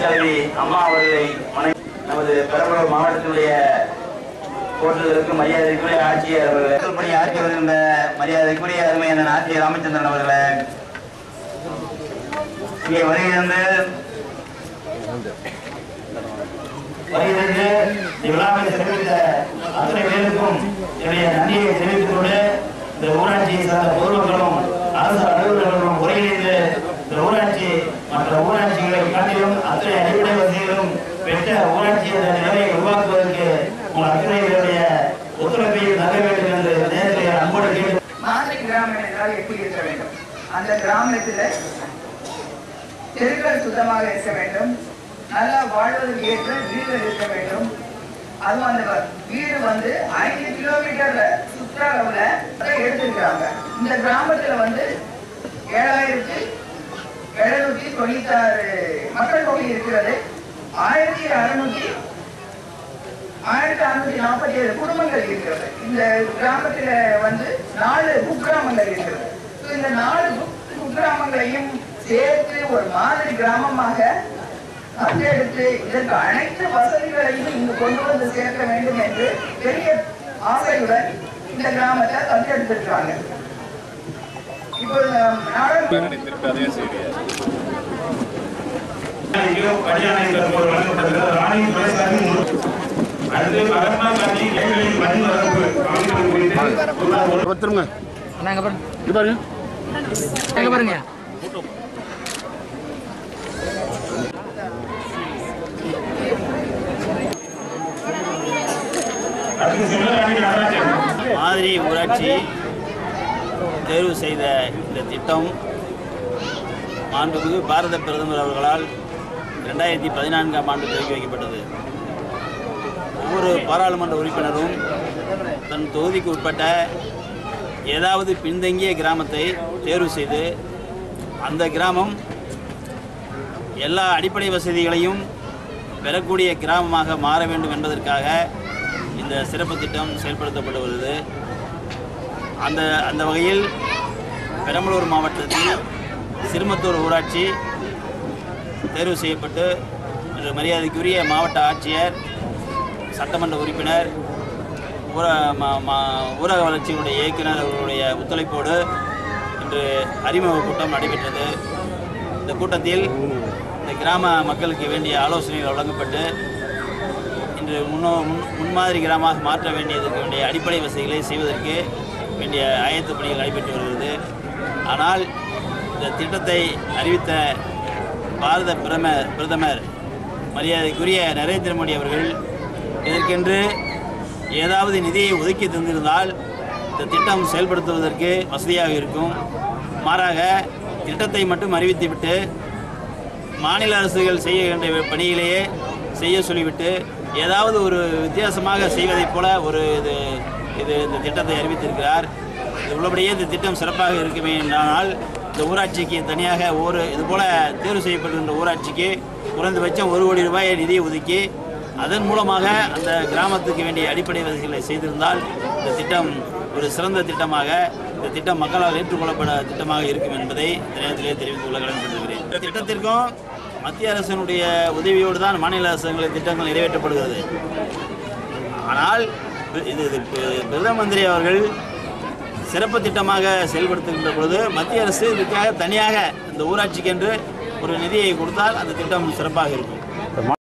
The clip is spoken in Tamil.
தலைவி அம்மா அவர்களை வணங்கி நமது பெரம்பலூர் மாவட்டத்தினுடைய போற்றுதலுக்கு மரியாதைக்குரிய ஆட்சியர் அவர்கள் பணி ஆட்சி வருகின்ற மரியாதைக்குரிய அருமையான ஆட்சியர் ராமச்சந்திரன் அவர்களே இங்கே வருகிறது வருகிறது இவ்விழாவை சிறப்பித்த அத்தனை பேருக்கும் என்னுடைய நன்றியை தெரிவித்துக் கொண்டு இந்த ஊராட்சியை சார்ந்த பொதுமக்களும் அரசு அலுவலர்களும் ஒருங்கிணைந்து இந்த ஊராட்சி மற்ற ஊராட்சிகளை காட்டிலும் அத்தனை அடிப்படை வசதிகளும் பெற்ற ஊராட்சி என்ற நிலையை உருவாக்குவதற்கு உங்கள் அத்தனை பேருடைய ஒத்துழைப்பையும் நல்க வேண்டும் என்று நேரத்தில் அன்போடு கேட்டு மாதிரி கிராமம் என்றால் எப்படி இருக்க வேண்டும் அந்த கிராமத்தில் தெருக்கள் சுத்தமாக இருக்க வேண்டும் நல்லா வாழ்வதற்கு ஏற்ற வீடுகள் இருக்க வேண்டும் அதுவும் அந்த வ- வீடு வந்து ஐந்து கிலோமீட்டர்ல சுற்றளவுல எடுத்திருக்காங்க இந்த கிராமத்துல வந்து ஏழாயிரத்தி எழுநூத்தி தொண்ணூத்தி ஆறு மக்கள் தொகை இருக்கிறது ஆயிரத்தி அறுநூத்தி ஆயிரத்தி அறுநூத்தி நாற்பத்தி ஏழு குடும்பங்கள் இருக்கிறது இந்த கிராமத்துல வந்து நாலு குக்கிராமங்கள் இருக்கிறது So, இந்த நாலு குக்- குக்கிராமங்களையும் சேர்த்து ஒரு மாதிரி கிராமமாக அத்தெடுத்து இதற்கு அனைத்து வசதிகளையும் இங்கு கொண்டு வந்து சேர்க்க வேண்டும் என்று பெரிய ஆசையுடன் இந்த கிராமத்தை தத்தெடுத்திருக்காங்க இப்போ நாடாளுமன்ற அடுத்து மகாத்மா காந்தி ஏழைகளின் மண் வளர்ப்பு அமைப்பு குறித்து பத்திரங்க அண்ணா எங்க பாருங்க இது பாருங்க எங்க பாருங்க அடுத்து சிவகாமி நடராஜன் மாதிரி ஊராட்சி தேர்வு செய்த இந்த திட்டம் மாண்புமிகு பாரத பிரதமர் அவர்களால் ரெண்டாயிரத்தி பதினான்காம் ஆண்டு துவக்கி வைக்கப்பட்டது ஒவ்வொரு பாராளுமன்ற உறுப்பினரும் தன் தொகுதிக்கு உட்பட்ட ஏதாவது பின்தங்கிய கிராமத்தை தேர்வு செய்து அந்த கிராமம் எல்லா அடிப்படை வசதிகளையும் பெறக்கூடிய கிராமமாக மாற வேண்டும் என்பதற்காக இந்த சிறப்பு திட்டம் செயல்படுத்தப்பட்டு வருது அந்த அந்த வகையில் பெரம்பலூர் மாவட்டத்தில் சிறுமத்தூர் ஊராட்சி தேர்வு செய்யப்பட்டு இன்று மரியாதைக்குரிய மாவட்ட ஆட்சியர் சட்டமன்ற உறுப்பினர் ஊர ம- ம- ஊரக வளர்ச்சியுடைய இயக்குனர் அவர்களுடைய ஒத்துழைப்போடு இன்று அறிமுக கூட்டம் நடைபெற்றது இந்த கூட்டத்தில் இந்த கிராம மக்களுக்கு வேண்டிய ஆலோசனைகள் வழங்கப்பட்டு இன்று முன்னோ முன் முன்மாதிரி கிராமமாக மாற்ற வேண்டியதற்கு வேண்டிய அடிப்படை வசதிகளை செய்வதற்கு வேண்டிய ஆயத்த பணிகள் நடைபெற்று வருகிறது ஆனால் இந்த திட்டத்தை அறிவித்த பாரத பிரம பிரதமர் மரியாதைக்குரிய நரேந்திர மோடி அவர்கள் இதற்கென்று ஏதாவது நிதியை ஒதுக்கி தந்திருந்தால் இந்த திட்டம் செயல்படுத்துவதற்கு வசதியாக இருக்கும் மாறாக திட்டத்தை மட்டும் அறிவித்துவிட்டு மாநில அரசுகள் செய்ய வேண்டிய பணிகளையே செய்ய சொல்லிவிட்டு ஏதாவது ஒரு வித்தியாசமாக செய்வதைப் போல ஒரு இது இது இந்த திட்டத்தை அறிவித்திருக்கிறார் இது உள்ளபடியே இந்த திட்டம் சிறப்பாக இருக்குமே என்றால் இந்த ஊராட்சிக்கு தனியாக ஒரு இதுபோல தேர்வு செய்யப்படுகின்ற ஊராட்சிக்கு குறைந்தபட்சம் ஒரு கோடி ரூபாயை நிதி ஒதுக்கி அதன் மூலமாக அந்த கிராமத்துக்கு வேண்டிய அடிப்படை வசதிகளை செய்திருந்தால் இந்த திட்டம் ஒரு சிறந்த திட்டமாக இந்த திட்டம் மக்களால் ஏற்றுக்கொள்ளப்பட திட்டமாக இருக்கும் என்பதை இந்த நேரத்திலே தெரிவித்துக் கொள்ள கடமைப்பட்டிருக்கிறேன் இந்த திட்டத்திற்கும் மத்திய அரசினுடைய உதவியோடு தான் மாநில அரசுகளின் திட்டங்கள் நிறைவேற்றப்படுகிறது ஆனால் இது இது பி- பிரதம மந்திரி அவர்கள் சிறப்பு திட்டமாக செயல்படுத்துகின்ற பொழுது மத்திய அரசு இதுக்காக தனியாக இந்த ஊராட்சிக்கென்று ஒரு நிதியை கொடுத்தால் அந்த திட்டம் சிறப்பாக இருக்கும்